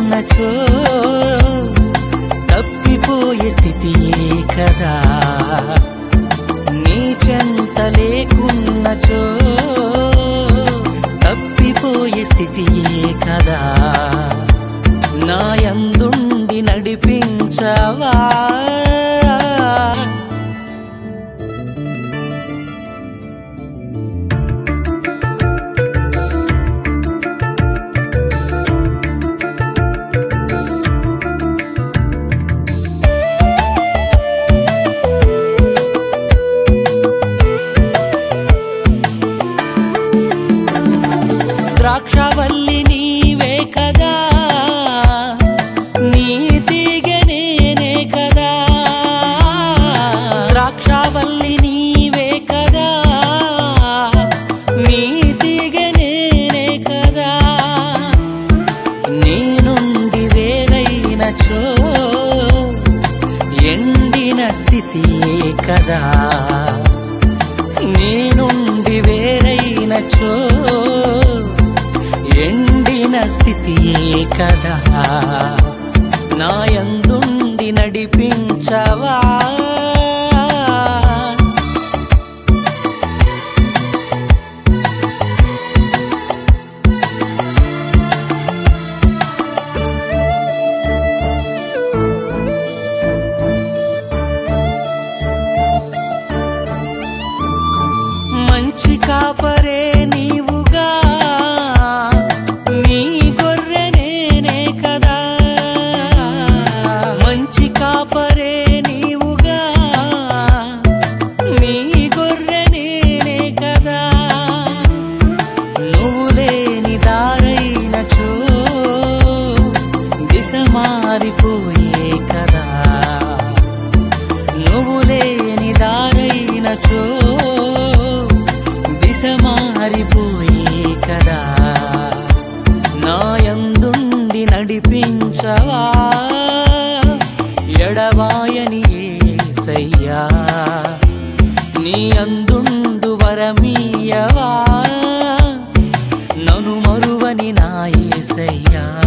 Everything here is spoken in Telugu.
లేకున్నచో తప్పిపోయే స్థితియే కదా నీ చెంత లేకున్నచో తప్పిపోయే స్థితియే కదా నా యందుండి నడిపించవా ద్రాక్షవల్లి నీవే కదా నీతిగా నేనే కదా ద్రాక్షవల్లి నీవే కదా నీతిగా నేనే కదా నీ నుండి వేరైనచో ఎండిన స్థితియే కదా నీ నుండి వేరైనచో ఎండిన స్థితియే కదా నా యందుండి నడిపించవా మంచి కాపరే నీవుగా నీ గొర్రె నేనే కదా మంచి కాపరే నీవుగా నీ గొర్రె నేనే కదా నువ్వు లేని దారైనచో దిశ మారిపోయే కదా నువ్వు లేని దారైనచో దిశ మారిపోయే కదా నా యందుండి నడిపించవా ఎడవాయని ఏసయ్యా నీ అందుండు వరమీయవా నను మరువని నా ఏసయ్యా